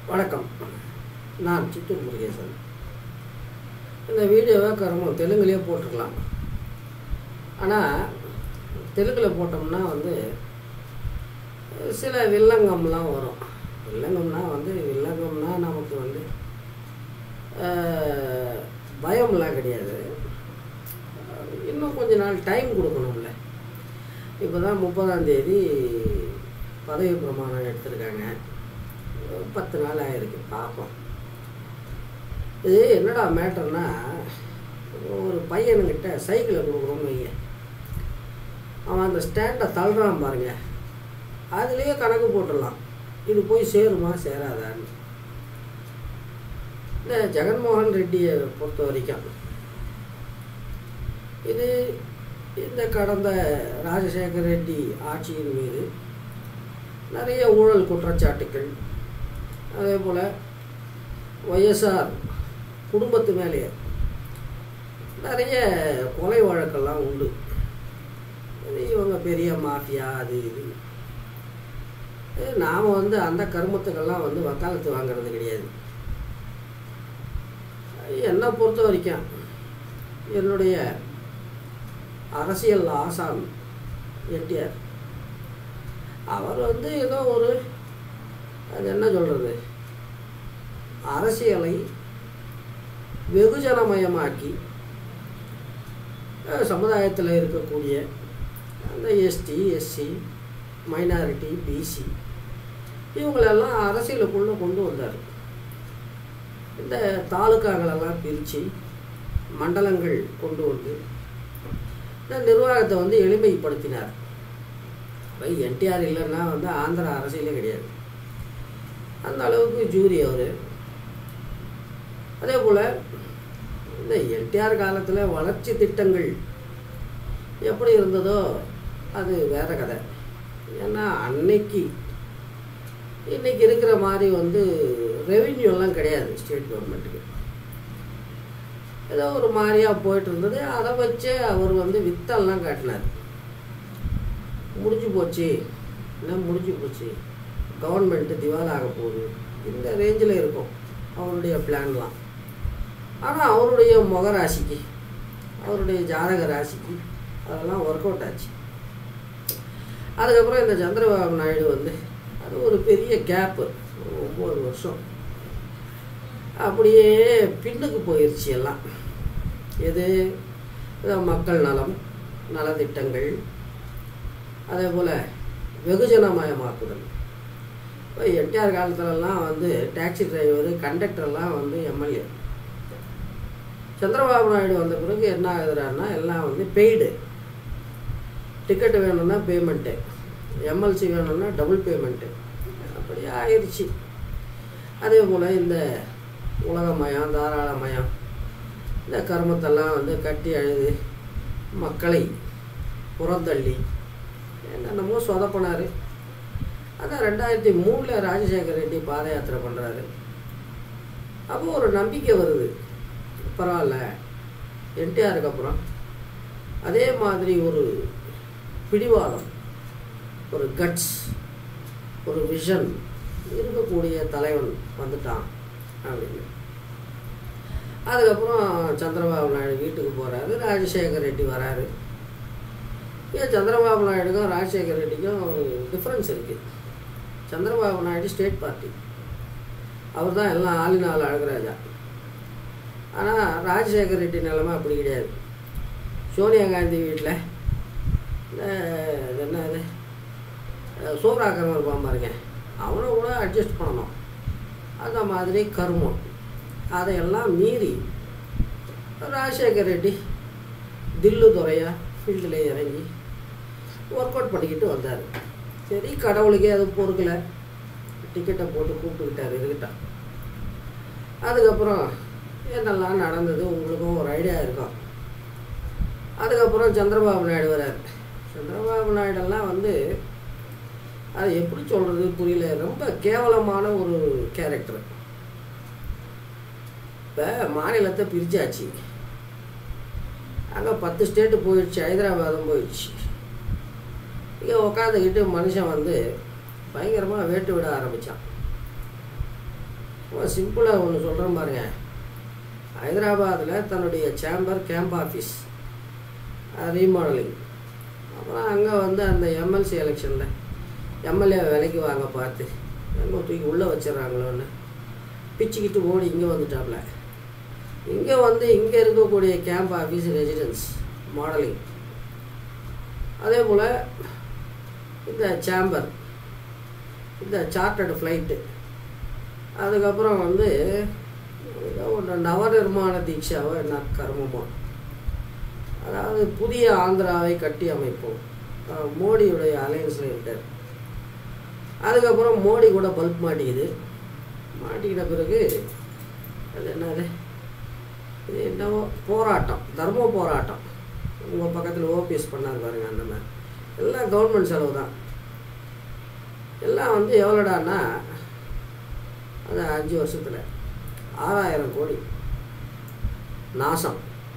வணக்கம் நான் சித்தூர் முருகேசன் இந்த வீடியோவை கருமம் தெலுங்குலேயே போட்டிருக்கலாம் ஆனால் தெலுங்கில் போட்டோம்னா வந்து சில வில்லங்கம்லாம் வரும் வில்லங்கம்னா வந்து வில்லங்கம்னா நமக்கு வந்து ஆஹ், பயம்லாம் கிடையாது இன்னும் கொஞ்ச நாள் டைம் கொடுக்கணும்ல இப்போ தான் முப்பதாம் தேதி பதவி பிரமாணம் எடுத்திருக்காங்க பத்து நாள் ஆயிருக்கு பார்ப்போம் இது என்னடா மேட்டர்னா ஒரு பையனுங்கிட்ட சைக்கிளை கொடுக்குறோம்னு வைங்க அவன் அந்த ஸ்டாண்டை தள்ளுறான் பாருங்க அதுலேயே கணக்கு போட்டுடலாம் இது போய் சேருமா சேராதான்னு இந்த ஜெகன்மோகன் ரெட்டியை பொறுத்த வரைக்கும் இது இந்த கடந்த ராஜசேகர் ரெட்டி ஆட்சியின் மீது நிறைய ஊழல் குற்றச்சாட்டுக்கள் அதே போல் ஒய்எஸ்ஆர் குடும்பத்து மேலேயே நிறைய கொலை வழக்கெல்லாம் உண்டு இது இவங்க பெரிய மாஃபியா அது இது நாம் வந்து அந்த கருமத்துக்கெல்லாம் வந்து வக்காலத்து வாங்குறது கிடையாது என்னை பொறுத்த வரைக்கும் என்னுடைய அரசியல் ஆசான் என்டிஆர் அவர் வந்து ஏதோ ஒரு அது என்ன சொல்கிறது அரசியலை வெகுஜனமயமாக்கி அஹ், சமுதாயத்தில் இருக்கக்கூடிய அந்த எஸ்டி எஸ்சி மைனாரிட்டி பிசி இவங்களெல்லாம் அரசியலுக்குள்ளே கொண்டு வந்தார் இந்த தாலுக்காங்களெல்லாம் பிரித்து மண்டலங்கள் கொண்டு வந்து இந்த நிர்வாகத்தை வந்து எளிமைப்படுத்தினார் இப்போ என்டிஆர் இல்லைன்னா வந்து ஆந்திரா அரசியலே கிடையாது அந்த அளவுக்கு ஜூரி அவர் அதே போல் இந்த என்டிஆர் காலத்தில் வளர்ச்சி திட்டங்கள் எப்படி இருந்ததோ அது வேற கதை ஏன்னா அன்னைக்கு இன்னைக்கு இருக்கிற மாதிரி வந்து ரெவின்யூலாம் கிடையாது ஸ்டேட் கவர்மெண்ட்டுக்கு ஏதோ ஒரு மாதிரியாக போயிட்டு இருந்தது அதை வச்சே அவர் வந்து வித்தெல்லாம் காட்டினார் முடிஞ்சு போச்சு என்ன முடிஞ்சு போச்சு கவர்மெண்ட்டு திவாலாக போகுது இந்த ரேஞ்சில் இருக்கும் அவருடைய பிளான்லாம் ஆனால் அவருடைய முக ராசிக்கு அவருடைய ஜாதக ராசிக்கு அதெல்லாம் ஒர்க் அவுட் ஆச்சு அதுக்கப்புறம் இந்த சந்திரபாபு நாயுடு வந்து அது ஒரு பெரிய கேப்பு ஒரு ஒம்பது வருஷம் அப்படியே பின்னுக்கு போயிடுச்சு எல்லாம் எது இந்த மக்கள் நலம் நலத்திட்டங்கள் அதே போல் வெகுஜனமயமாக்குதல் இப்போ என்டிஆர் காலத்துலலாம் வந்து டாக்ஸி டிரைவரு கண்டக்டர்லாம் வந்து எம்எல்ஏ சந்திரபாபு நாயுடு வந்த பிறகு என்ன ஆகுதுறான்னா எல்லாம் வந்து பெய்டு டிக்கெட் வேணும்னா பேமெண்ட்டு எம்எல்சி வேணும்னா டபுள் பேமெண்ட்டு அப்படி ஆயிடுச்சு அதே போல் இந்த உலகமயம் தாராளமயம் இந்த கர்மத்தெல்லாம் வந்து கட்டி அழுது மக்களை புறந்தள்ளி என்னென்னமோ சொதப்பினார் அதான் ரெண்டாயிரத்தி மூணில் ராஜசேகர் ரெட்டி பாத யாத்திரை பண்ணுறாரு அப்போ ஒரு நம்பிக்கை வருது பரவாயில்ல என்டிஆருக்கு அப்புறம் அதே மாதிரி ஒரு பிடிவாதம் ஒரு கட்ஸ் ஒரு விஷன் இருக்கக்கூடிய தலைவன் வந்துட்டான் அப்படின்னு அதுக்கப்புறம் சந்திரபாபு நாயுடு வீட்டுக்கு போகிறாரு ராஜசேகர் ரெட்டி வராரு ஏன் சந்திரபாபு நாயுடுக்கும் ராஜசேகர் ரெட்டிக்கும் ஒரு டிஃப்ரென்ஸ் இருக்குது சந்திரபாபு நாயுடு ஸ்டேட் பார்ட்டி அவர் தான் எல்லாம் ஆளினால் அழகுராஜா ஆனால் ராஜசேகர் ரெட்டி நிலைமை அப்படி கிடையாது சோனியா காந்தி வீட்டில் இந்த இது என்ன இது சோப்ராக்கரன் இருப்பான் பாருங்க அவனை கூட அட்ஜஸ்ட் பண்ணணும் அந்த மாதிரி கருமம் அதையெல்லாம் மீறி ராஜசேகர் ரெட்டி தில்லு துறையா ஃபீல்டில் இறங்கி ஒர்க் அவுட் பண்ணிக்கிட்டு வந்தார் சரி கடவுளுக்கே அது பொறுக்கலை டிக்கெட்டை போட்டு கூப்பிட்டுக்கிட்டார் இருக்கட்டும் அதுக்கப்புறம் என்னெல்லாம் நடந்தது உங்களுக்கும் ஒரு ஐடியா இருக்கும் அதுக்கப்புறம் சந்திரபாபு நாயுடு வரார் சந்திரபாபு நாயுடெல்லாம் வந்து அது எப்படி சொல்கிறது புரியல ரொம்ப கேவலமான ஒரு கேரக்டர் இப்போ மாநிலத்தை பிரிச்சாச்சு அங்கே பத்து ஸ்டேட்டு போயிடுச்சு ஹைதராபாதும் போயிடுச்சு இங்கே உக்காந்துக்கிட்டு மனுஷன் வந்து பயங்கரமாக வேட்டு விட ஆரம்பித்தான் சிம்பிளாக ஒன்று சொல்கிறேன் பாருங்க ஹைதராபாத்தில் தன்னுடைய சேம்பர் கேம்ப் ஆஃபீஸ் ரீமாடலிங் அப்புறம் அங்கே வந்து அந்த எம்எல்சி எலெக்ஷனில் எம்எல்ஏ விலைக்கு வாங்க பார்த்து எங்கே தூக்கி உள்ளே வச்சிடறாங்களோன்னு பிச்சுக்கிட்டு ஓடி இங்கே வந்துட்டாப்புல இங்கே வந்து இங்கே இருக்கக்கூடிய கேம்ப் ஆஃபீஸ் ரெசிடென்ஸ் மாடலிங் அதே போல் இந்த சேம்பர் இந்த சார்ட்டர்டு ஃப்ளைட்டு அதுக்கப்புறம் வந்து ஏதோ ஒன்று நவநிர்மாண தீட்சாவோ என்ன கர்மமோ அதாவது புதிய ஆந்திராவை கட்டி அமைப்போம் அஹ் மோடியுடைய அலையன்ஸில் இருக்கார் அதுக்கப்புறம் மோடி கூட பல்ப் மாட்டிக்குது மாட்டிக்கிட்ட பிறகு அது என்னது இது என்னவோ போராட்டம் தர்ம போராட்டம் உங்கள் பக்கத்தில் ஓபிஎஸ் பண்ணார் பாருங்க அந்த மாதிரி எல்லாம் கவர்மெண்ட் செலவு தான் எல்லாம் வந்து எவ்வளோடான்னா அது அஞ்சு வருஷத்தில் ஆறாயிரம் கோடி நாசம்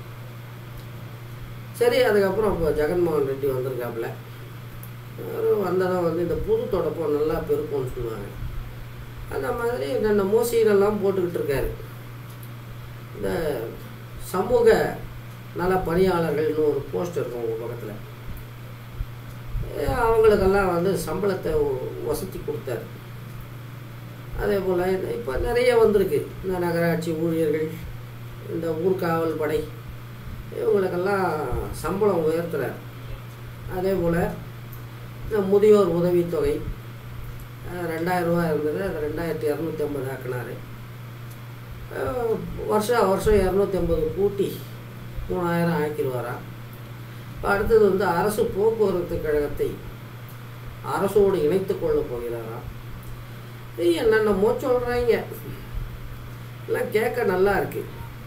சரி அதுக்கப்புறம் இப்போ ஜெகன்மோகன் ரெட்டி வந்திருக்காப்புல அவரு வந்ததும் வந்து இந்த புது தொடப்பம் நல்லா பெருக்கும்னு சொல்லுவாங்க அந்த மாதிரி இந்த மோசீரெல்லாம் போட்டுக்கிட்டு இருக்காரு இந்த சமூக நல பணியாளர்கள்னு ஒரு போஸ்ட் இருக்கும் உங்கள் பக்கத்தில் அவங்களுக்கெல்லாம் வந்து சம்பளத்தை ஒ- வசதி கொடுத்தாரு அதே போல் இப்போ நிறைய வந்திருக்கு இந்த நகராட்சி ஊழியர்கள் இந்த ஊர்காவல் படை இவங்களுக்கெல்லாம் சம்பளம் உயர்த்துறார் அதே போல் இந்த முதியோர் உதவித்தொகை அஹ், ரெண்டாயிரம் ரூபாய் இருந்தது அது ரெண்டாயிரத்தி இரநூத்தி ஐம்பது ஆக்கினார் வருஷம் வருஷம் இரநூத்தி ஐம்பது கூட்டி மூணாயிரம் ஆக்கிடுவாராம் இப்போ அடுத்தது வந்து அரசு போக்குவரத்து கழகத்தை அரசோடு இணைத்துக் கொள்ளப் போகிறாராம் இது என்னென்னமோ சொல்கிறாங்க எல்லாம் கேட்க நல்லா இருக்கு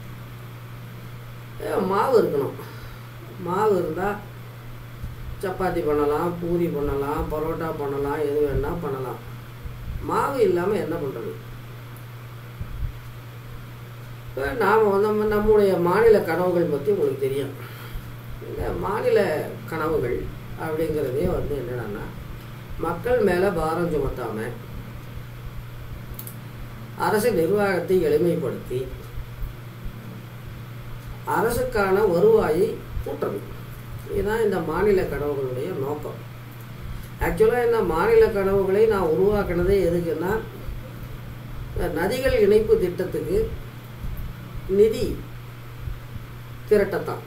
ஏ, மாவு இருக்கணும் மாவு இருந்தால் சப்பாத்தி பண்ணலாம் பூரி பண்ணலாம் பரோட்டா பண்ணலாம் எது வேணால் பண்ணலாம் மாவு இல்லாமல் என்ன பண்ணுறது இப்போ நாம் வந்து நம்ம- நம்முடைய மாநில கனவுகள் பற்றி உங்களுக்கு தெரியும் இந்த மாநில கனவுகள் அப்படிங்கிறதே வந்து என்னடான்னா மக்கள் மேலே பாரம் சுமத்தாமல் அரசு நிர்வாகத்தை எளிமைப்படுத்தி அரசுக்கான வருவாயை கூட்டணும் இதுதான் இந்த மாநில கனவுகளுடைய நோக்கம் ஆக்சுவலாக இந்த மாநில கனவுகளை நான் உருவாக்குனதே எதுக்குன்னா இந்த நதிகள் இணைப்பு திட்டத்துக்கு நிதி திரட்டத்தான்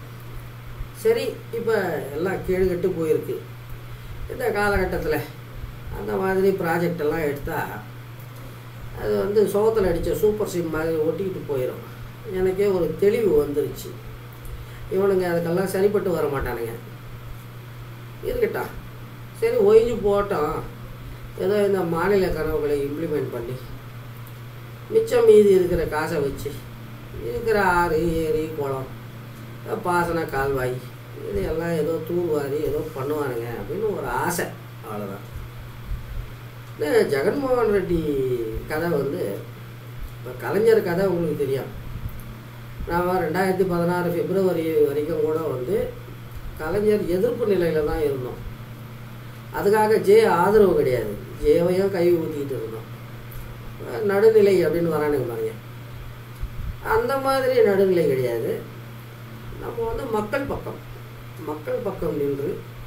சரி இப்போ எல்லாம் கேடுகட்டு போயிருக்கு இந்த காலகட்டத்தில் அந்த மாதிரி ப்ராஜெக்ட் எல்லாம் எடுத்தால் அது வந்து சோகத்தில் அடித்த சூப்பர் சிம் மாதிரி ஒட்டிக்கிட்டு போயிடும் எனக்கே ஒரு தெளிவு வந்துருச்சு இவனுங்க அதுக்கெல்லாம் சரிப்பட்டு வர மாட்டானுங்க இருக்கட்டும் சரி ஒழிஞ்சு போட்டோம் ஏதோ இந்த மாநில கனவுகளை இம்ப்ளிமெண்ட் பண்ணி மிச்சம் மீதி இருக்கிற காசை வச்சு இருக்கிற ஆறு ஏரி குளம் பாசன கால்வாய் இது எல்லாம் ஏதோ தூர்வாரி ஏதோ பண்ணுவானுங்க அப்படின்னு ஒரு ஆசை அவ்வளோதான் இந்த ஜெகன்மோகன் ரெட்டி கதை வந்து இப்போ கலைஞர் கதை உங்களுக்கு தெரியும் நாம் ரெண்டாயிரத்தி பதினாறு பிப்ரவரி வரைக்கும் கூட வந்து கலைஞர் எதிர்ப்பு நிலையில் தான் இருந்தோம் அதுக்காக ஜே ஆதரவு கிடையாது ஜேவையும் கை ஊற்றிக்கிட்டு இருந்தோம் அஹ் நடுநிலை அப்படின்னு வரானுங்க பாருங்க அந்த மாதிரி நடுநிலை கிடையாது நம்ம வந்து மக்கள் பக்கம் மக்கள் பக்கம் நின்று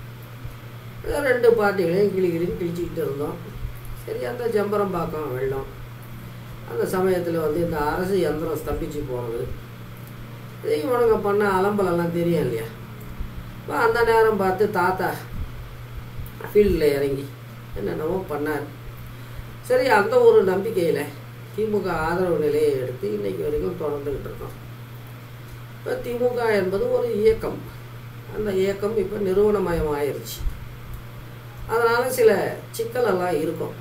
ஏதோ ரெண்டு பார்ட்டிகளையும் கிளி கிளின்னு கிழிச்சிக்கிட்டு இருந்தோம் சரி அந்த ஜம்பரம்பாக்கம் வெள்ளம் அந்த சமயத்தில் வந்து இந்த அரசு யந்திரம் ஸ்தம்பிச்சு போகிறது இது இவனுங்க பண்ண அலம்பலெல்லாம் தெரியும் இல்லையா இப்போ அந்த நேரம் பார்த்து தாத்தா ஃபீல்டில் இறங்கி என்னென்னவோ பண்ணார் சரி அந்த ஒரு நம்பிக்கையில் திமுக ஆதரவு நிலையை எடுத்து இன்னைக்கு வரைக்கும் தொடர்ந்துக்கிட்டு இருக்கோம் இப்போ திமுக என்பது ஒரு இயக்கம் அந்த இயக்கம் இப்போ நிறுவனமயம் ஆயிருச்சு அதனால் சில சிக்கலெல்லாம் இருக்கும்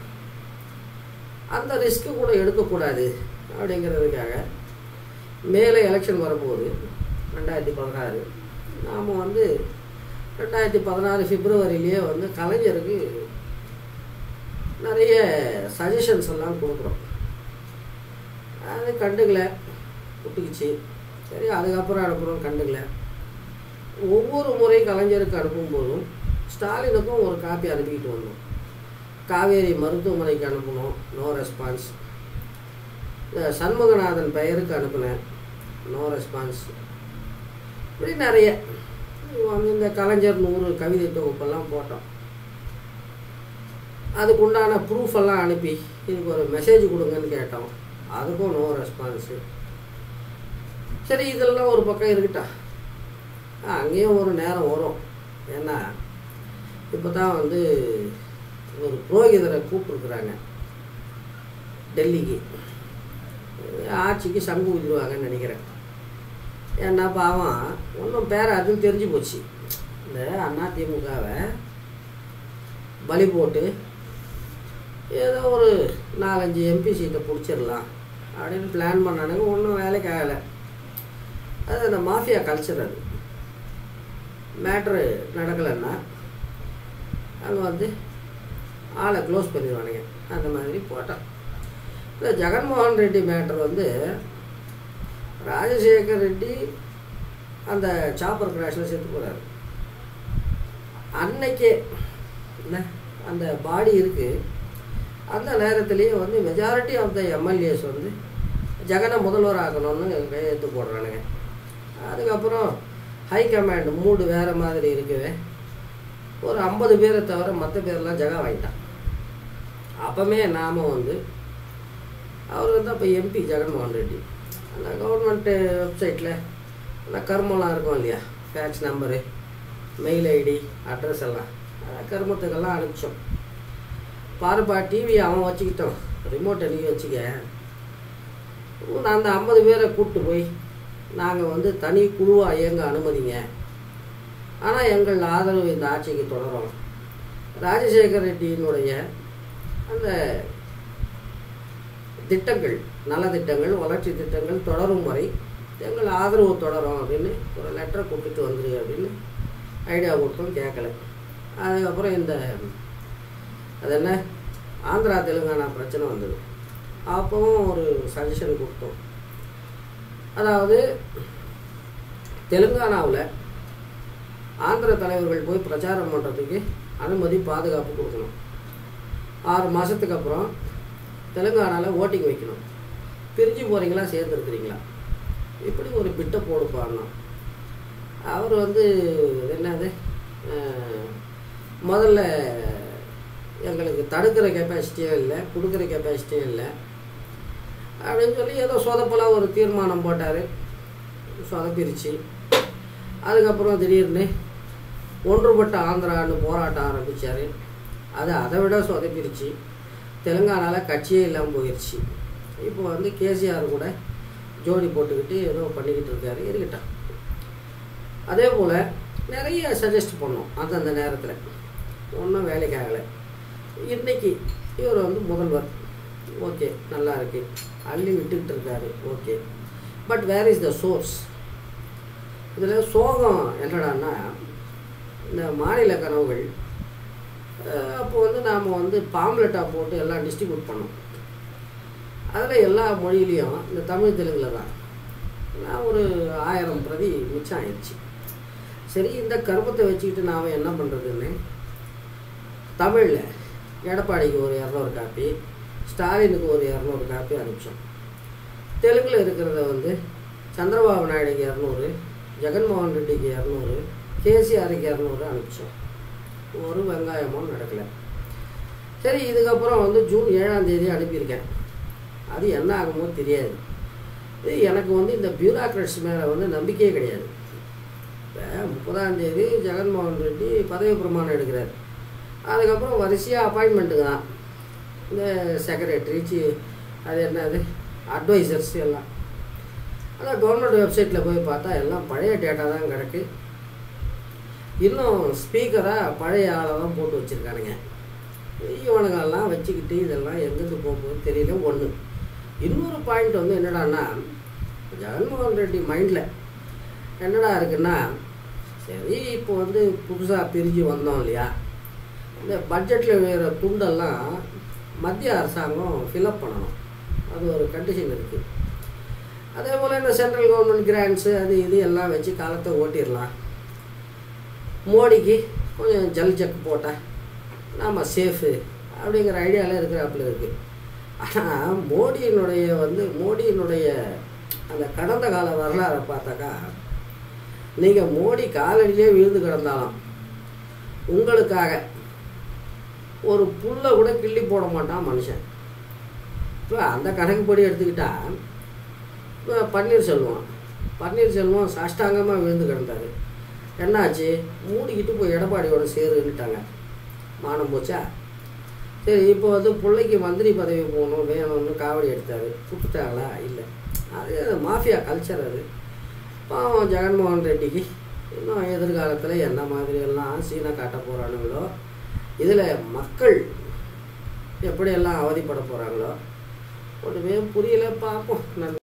அந்த ரிஸ்க்கு கூட எடுக்கக்கூடாது அப்படிங்கிறதுக்காக மேலே எலெக்ஷன் வரப்போகுது ரெண்டாயிரத்தி பதினாறு நாம் வந்து ரெண்டாயிரத்தி பதினாறு பிப்ரவரியிலேயே வந்து கலைஞருக்கு நிறைய சஜஷன்ஸ் எல்லாம் கொடுக்குறோம் அது கண்டுக்கல விட்டுக்குச்சு சரி அதுக்கப்புறம் அனுப்புகிறோம் கண்டுக்கல ஒவ்வொரு முறை கலைஞருக்கு அனுப்பும்போதும் ஸ்டாலினுக்கும் ஒரு காப்பி அனுப்பிக்கிட்டு வந்தோம் காவேரி மருத்துவமனைக்கு அனுப்பணும் நோ ரெஸ்பான்ஸ் இந்த சண்முகநாதன் பெயருக்கு அனுப்பினேன் நோ ரெஸ்பான்ஸ் இப்படி நிறைய வந்து இந்த கலைஞர் நூறு கவிதை தொகுப்பெல்லாம் போட்டோம் அதுக்கு உண்டான ப்ரூஃப் எல்லாம் அனுப்பி இதுக்கு ஒரு மெசேஜ் கொடுங்கன்னு கேட்டோம் அதுக்கும் நோ ரெஸ்பான்ஸு சரி இதெல்லாம் ஒரு பக்கம் இருக்கட்டா அங்கேயும் ஒரு நேரம் வரும் ஏன்னா இப்போ தான் வந்து ஒரு புரோகிதரை கூப்பிட்ருக்குறாங்க டெல்லிக்கு ஆட்சிக்கு சங்கு ஊதிடுவாங்கன்னு நினைக்கிறேன் ஏன்னா பாவம் ஒன்றும் பேர அதுவும் தெரிஞ்சு போச்சு இந்த அண்ணா திமுகவை பலி போட்டு ஏதோ ஒரு நாலஞ்சு எம்பி சீட்டை பிடிச்சிடலாம் அப்படின்னு பிளான் பண்ணானுங்க ஒன்றும் வேலைக்கு ஆகலை அது அந்த மாஃபியா கல்ச்சர் அது மேட்ரு நடக்கலைன்னா அங்கே வந்து ஆளை க்ளோஸ் பண்ணிடுவானுங்க அந்த மாதிரி போட்டான் இந்த ஜெகன்மோகன் ரெட்டி மேட்ரு வந்து ராஜசேகர் ரெட்டி அந்த சாப்பர் கிராஷில் செத்து போகிறாரு அன்னைக்கே என்ன அந்த பாடி இருக்குது அந்த நேரத்துலேயே வந்து மெஜாரிட்டி ஆஃப் த எம்எல்ஏஸ் வந்து ஜெகனை முதல்வர் ஆக்கணும்னு கையெழுத்து போடுறானுங்க அதுக்கப்புறம் ஹை கமாண்ட் மூடு வேறு மாதிரி இருக்குது ஒரு ஐம்பது பேரை தவிர மற்ற பேர்லாம் ஜெகா வாங்கிட்டான் அப்போமே நாம் வந்து அவர் வந்து அப்போ எம்பி ஜெகன்மோகன் ரெட்டி அந்த கவர்மெண்ட்டு வெப்சைட்டில் அந்த கர்மம்லாம் இருக்கும் இல்லையா fax number mail ID address எல்லாம் அதான் கர்மத்துக்கெல்லாம் அனுப்பிச்சோம் பாருப்பா டிவி அவன் வச்சுக்கிட்டோம் ரிமோட்டை நீ வச்சுக்க நான் அந்த ஐம்பது பேரை கூப்பிட்டு போய் நாங்கள் வந்து தனி குழுவாக இயங்க அனுமதிங்க ஆனால் எங்கள் ஆதரவு இந்த ஆட்சிக்கு தொடரும் ராஜசேகர் ரெட்டியினுடைய அந்த திட்டங்கள் நலத்திட்டங்கள் வளர்ச்சி திட்டங்கள் தொடரும் வரை எங்கள் ஆதரவு தொடரும் அப்படின்னு ஒரு லெட்டரை கொடுத்துட்டு வந்துரு அப்படின்னு ஐடியா கொடுத்தோம் கேட்கல அதுக்கப்புறம் இந்த அது என்ன ஆந்திரா தெலுங்கானா பிரச்சனை வந்தது அப்போவும் ஒரு சஜஷன் கொடுத்தோம் அதாவது தெலுங்கானாவில் ஆந்திர தலைவர்கள் போய் பிரச்சாரம் பண்ணுறதுக்கு அனுமதி பாதுகாப்பு கொடுக்கணும் ஆறு மாதத்துக்கு அப்புறம் தெலுங்கானாவில் ஓட்டிங் வைக்கணும் பிரிஞ்சு போகிறீங்களா சேர்ந்துருக்குறீங்களா இப்படி ஒரு பிட்டை போடுப்பாருன்னா அவர் வந்து என்னது அஹ், முதல்ல எங்களுக்கு தடுக்கிற கெப்பாசிட்டியும் இல்லை கொடுக்குற கெப்பாசிட்டியும் இல்லை அப்படின்னு சொல்லி ஏதோ சொதப்பலாக ஒரு தீர்மானம் போட்டார் சொதப்பிருச்சு அதுக்கப்புறம் திடீர்னு ஒன்றுபட்ட ஆந்திரான்னு போராட்டம் ஆரம்பித்தார் அது அதை விட சொதப்பிருச்சு தெலுங்கானாவில் கட்சியே இல்லாமல் போயிடுச்சு இப்போ வந்து கேசிஆர் கூட ஜோடி போட்டுக்கிட்டு ஏதோ பண்ணிக்கிட்டு இருக்காரு இருக்கட்டும் அதே போல் நிறைய சஜஸ்ட் பண்ணோம் அந்தந்த நேரத்தில் ஒன்றும் வேலைக்கு ஆகலை இன்னைக்கு இவர் வந்து முதல்வர் ஓகே நல்லா இருக்கு அள்ளி விட்டுக்கிட்டு இருக்காரு okay but where is the source இதில் சோகம் என்னடான்னா இந்த மாநில கனவுகள் அஹ், அப்போ வந்து நாம் வந்து பாம்லெட்டாக போட்டு எல்லாம் டிஸ்ட்ரிபியூட் பண்ணோம் அதில் எல்லா மொழியிலையும் இந்த தமிழ் தெலுங்கில் தான் நான் ஒரு ஆயிரம் பிரதி மிச்சம் ஆயிடுச்சு சரி இந்த கருப்பத்தை வச்சுக்கிட்டு நாம் என்ன பண்ணுறதுன்னு தமிழில் எடப்பாடிக்கு ஒரு இரநூறு காப்பி ஸ்டாலினுக்கு ஒரு இரநூறு காப்பி அனுப்பிச்சோம் தெலுங்கில் இருக்கிறத வந்து சந்திரபாபு நாயுடுக்கு இரநூறு ஜெகன்மோகன் ரெட்டிக்கு இரநூறு கேசிஆருக்கு இரநூறு அனுப்பிச்சோம் ஒரு வெங்காயமும் நடக்கலை சரி இதுக்கப்புறம் வந்து ஜூன் ஏழாம் தேதி அனுப்பியிருக்கேன் அது என்ன ஆகுமோ தெரியாது இது எனக்கு வந்து இந்த பியூராக்ரட்ஸ் மேலே வந்து நம்பிக்கையே கிடையாது இப்போ முப்பதாம் தேதி ஜெகன்மோகன் ரெட்டி பதவி பிரமாணம் எடுக்கிறார் அதுக்கப்புறம் வரிசையாக அப்பாயின்மெண்ட்டுங்க தான் இந்த செக்ரட்டரி சி அது என்னது அட்வைசர்ஸ் எல்லாம் அதான் கவர்மெண்ட் வெப்சைட்டில் போய் பார்த்தா எல்லாம் பழைய டேட்டா தான் கிடக்கு இன்னும் ஸ்பீக்கராக பழைய ஆளை தான் போட்டு வச்சுருக்கானுங்க இவனுங்கெல்லாம் வச்சுக்கிட்டு இதெல்லாம் எங்கேருந்து போகும்போது தெரியல ஒன்று இன்னொரு பாயிண்ட் வந்து என்னடான்னா ஜெகன்மோகன் ரெட்டி மைண்டில் என்னடா இருக்குன்னா சரி இப்போ வந்து புதுசாக பிரிஞ்சு வந்தோம் இல்லையா இந்த பட்ஜெட்டில் வேறு துண்டெல்லாம் மத்திய அரசாங்கம் ஃபில்அப் பண்ணணும் அது ஒரு கண்டிஷன் இருக்குது அதே போல் இந்த சென்ட்ரல் கவர்மெண்ட் கிராண்ட்ஸு அது இது எல்லாம் வச்சு காலத்தை ஓட்டிடலாம் மோடிக்கு கொஞ்சம் ஜல் ஜக் போட்டால் நாம் சேஃபு அப்படிங்கிற ஐடியாவில் இருக்கிறாப்புல இருக்குது ஆனால் மோடியினுடைய வந்து மோடியினுடைய அந்த கடந்த கால வரலாறை பார்த்தாக்கா நீங்கள் மோடி காலடியிலே விழுந்து கிடந்தாலும் உங்களுக்காக ஒரு புல்லை கூட கிள்ளி போட மாட்டான் மனுஷன் இப்போ அந்த கணக்குப்படி எடுத்துக்கிட்டா இப்போ பன்னீர்செல்வம் பன்னீர்செல்வம் சாஷ்டாங்கமாக விழுந்து கிடந்தாரு என்னாச்சு மூடிக்கிட்டு போய் எடப்பாடியோட சேருன்னுட்டாங்க மானம் போச்சா சரி இப்போ வந்து பிள்ளைக்கு மந்திரி பதவி போகணும் வேணும்னு காவடி எடுத்தார் விட்டுட்டாங்களா இல்லை அது மாஃபியா கல்ச்சர் அது பாவம் ஜெகன்மோகன் ரெட்டிக்கு இன்னும் எதிர்காலத்தில் என்ன மாதிரியெல்லாம் சீனை காட்ட போகிறானுங்களோ இதில் மக்கள் எப்படியெல்லாம் அவதிப்பட போகிறாங்களோ ஒன்றுமே புரியல பார்ப்போம் நன்றி